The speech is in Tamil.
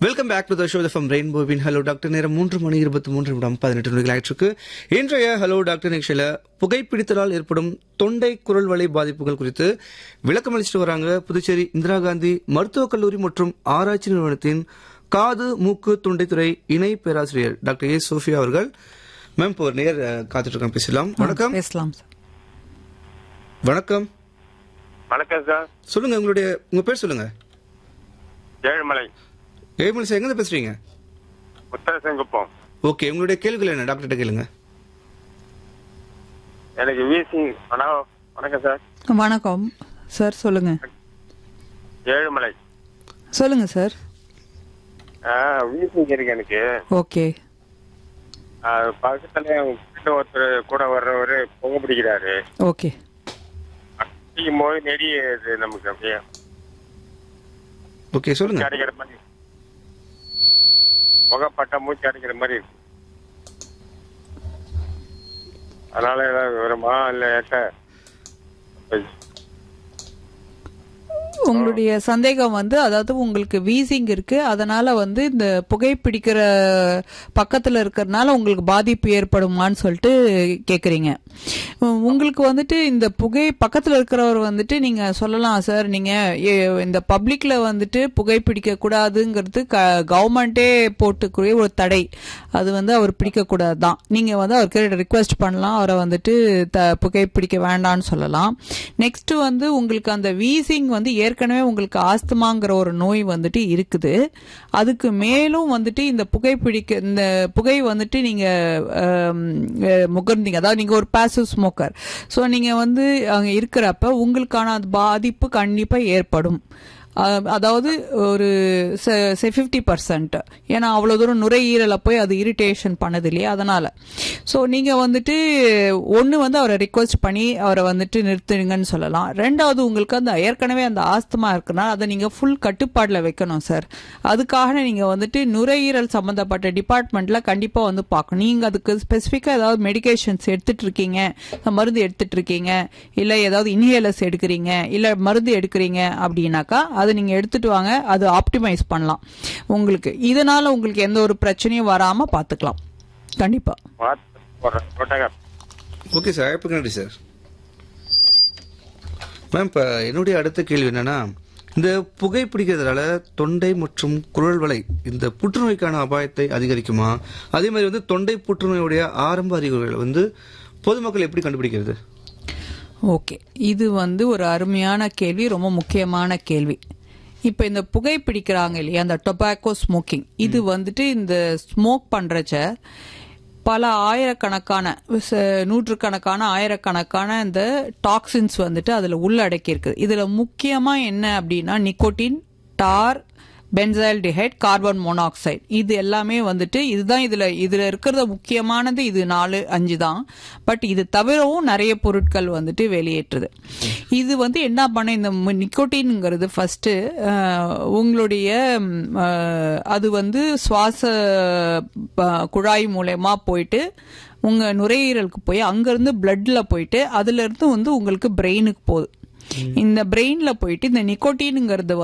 welcome back to the show from ரெயின்போவின் ஹலோ டாக்டர் நேரம் மூன்று மணி இருபத்தி மூன்று நிமிடம் பதினெட்டு நொடிகள் ஆயிற்றுக்கு இன்றைய ஹலோ டாக்டர் நிகழ்ச்சியில் புகைப்பிடித்தலால் ஏற்படும் தொண்டை குரல் வலை பாதிப்புகள் குறித்து விளக்கம் அளிச்சுட்டு வராங்க புதுச்சேரி இந்திரா காந்தி மருத்துவக் கல்லூரி மற்றும் ஆராய்ச்சி நிறுவனத்தின் காது மூக்கு தொண்டைத்துறை இணை பேராசிரியர் டாக்டர் ஏ சோஃபியா அவர்கள் மேம் இப்போ ஒரு நேர் அஹ், காத்துட்டு இருக்கோம் பேசலாம் வணக்கம் பேசலாம் சார் வணக்கம் வணக்கம் சார் சொல்லுங்க உங்களுடைய உங்க பேர் சொல்லுங்க ஏழுமலை ஏழுமலை சார் எங்க பேசுறீங்க உத்தரசெங்குப்பம் ஓகே உங்களுடைய கேள்விகள் என்ன டாக்டர்கிட்ட கேளுங்க எனக்கு வீசிங் வணக்கம் வணக்கம் சார் வணக்கம் சார் சொல்லுங்க ஏழுமலை சொல்லுங்க சார் வீசிங் இருக்கு எனக்கு ஓகே ஆ, பக்கத்துல என் friend ஒருத்தர் கூட வர்றவரு புகை பிடிக்கிறாரு ஓகே பிடிக்கும் போது நெடி இது நமக்கு அப்படியே ஓகே சொல்லுங்க மூச்சு அடைக்கிற மாதிரி முகப்பட்ட மூச்சு அடைக்கிற மாதிரி இருக்கு அதனால ஏதாவது வருமா இல்ல ஏட்ட உங்களுடைய சந்தேகம் வந்து அதாவது உங்களுக்கு வீசிங் இருக்கு அதனால வந்து இந்த புகைப்பிடிக்கிற பக்கத்துல இருக்கிறதுனால உங்களுக்கு பாதிப்பு ஏற்படுமான்னு சொல்லிட்டு கேக்குறீங்க உம், உங்களுக்கு வந்துட்டு இந்த புகை பக்கத்துல இருக்கிறவர் வந்துட்டு நீங்க சொல்லலாம் சார் நீங்க ஏ- இந்த பப்ளிக்ல வந்துட்டு புகைப்பிடிக்க கூடாதுங்கிறது கவர்மெண்டே போட்டுக்கூடிய ஒரு தடை அது வந்து அவர் பிடிக்க கூடாது தான் நீங்க வந்து அவர்கிட்ட ரிக்வெஸ்ட் பண்ணலாம் அவரை வந்துட்டு த புகைப்பிடிக்க வேண்டாம்னு சொல்லலாம் நெக்ஸ்ட் வந்து உங்களுக்கு அந்த வீசிங் வந்து ஏற்கனவே உங்களுக்கு ஆஸ்துமாங்கிற ஒரு நோய் வந்துட்டு இருக்குது அதுக்கு மேலும் வந்துட்டு இந்த புகைப்பிடிக்க இந்த புகை வந்துட்டு நீங்க ஆம், அஹ், முகர்ந்தீங்க அதாவது நீங்க ஒரு பாசிவ் ஸ்மோக்கர் ஸோ நீங்க வந்து அங்க இருக்கிறப்ப உங்களுக்கான அது பாதிப்பு கண்டிப்பா ஏற்படும் அஹ், அதாவது ஒரு ஃபிஃப்டி பர்சன்ட் ஏன்னா அவ்வளோ தூரம் நுரையீரலை போய் அது இரிட்டேஷன் பண்ணுது இல்லையா அதனால ஸோ நீங்கள் வந்துட்டு ஒன்று வந்து அவரை ரிக்வெஸ்ட் பண்ணி அவரை வந்துட்டு நிறுத்துங்கன்னு சொல்லலாம் ரெண்டாவது உங்களுக்கு அந்த ஏற்கனவே அந்த ஆஸ்துமா இருக்குன்னா அதை நீங்கள் ஃபுல் கட்டுப்பாடில் வைக்கணும் சார் அதுக்காக நீங்கள் வந்துட்டு நுரையீரல் சம்மந்தப்பட்ட டிபார்ட்மெண்ட்டில் கண்டிப்பாக வந்து பார்க்கணும் நீங்கள் அதுக்கு ஸ்பெசிஃபிக்காக ஏதாவது மெடிகேஷன்ஸ் எடுத்துட்டு இருக்கீங்க மருந்து எடுத்துட்டு இருக்கீங்க இல்லை ஏதாவது இன்ஹேலர்ஸ் எடுக்கிறீங்க இல்லை மருந்து எடுக்கிறீங்க அப்படின்னாக்கா அதை நீங்கள் எடுத்துட்டு வாங்க அது ஆப்டிமைஸ் பண்ணலாம் உங்களுக்கு இதனால உங்களுக்கு எந்த ஒரு பிரச்சனையும் வராமல் பார்த்துக்கலாம் கண்டிப்பாக மாத்து போடுறேன் போட்டாங்க ஓகே சார் அழைப்புக்கு நன்றி சார் மேம் இப்போ என்னுடைய அடுத்த கேள்வி என்னன்னா இந்த புகை பிடிக்கிறதுனால தொண்டை மற்றும் குரல் வலை இந்த புற்றுநோய்க்கான அபாயத்தை அதிகரிக்குமா அதே மாதிரி வந்து தொண்டை புற்றுநோயுடைய ஆரம்ப அறிகுறிகளை வந்து பொதுமக்கள் எப்படி கண்டுபிடிக்கிறது ஓகே இது வந்து ஒரு அருமையான கேள்வி ரொம்ப முக்கியமான கேள்வி இப்போ இந்த புகை பிடிக்கிறாங்க இல்லையா அந்த டொபாக்கோ ஸ்மோக்கிங் இது வந்துட்டு இந்த ஸ்மோக் பண்றச்ச பல ஆயிரக்கணக்கான ச- நூற்றுக்கணக்கான ஆயிரக்கணக்கான இந்த டாக்ஸின்ஸ் வந்துட்டு அதில் உள்ளடக்கி இருக்குது இதில் முக்கியமாக என்ன அப்படின்னா nicotine tar benzaldehyde carbon monoxide இது எல்லாமே வந்துட்டு இதுதான் இதுல இதுல இருக்கிறத முக்கியமானது இது நாலு அஞ்சு தான் பட் இது தவிரவும் நிறைய பொருட்கள் வந்துட்டு வெளியேற்றுது இது வந்து என்ன பண்ண இந்த நிக்கோட்டின்ங்கிறது ஃபர்ஸ்ட் உங்களுடைய ம், அஹ், அது வந்து சுவாச ப- குழாய் மூலயமா போயிட்டு உங்க நுரையீரலுக்கு போய் அங்கிருந்து பிளட்ல போயிட்டு அதுல இருந்து வந்து உங்களுக்கு பிரெயினுக்கு போகுது இந்த பிரெயின்ல போயிட்டு இந்த நிக்கோட்டின்ங்கிறது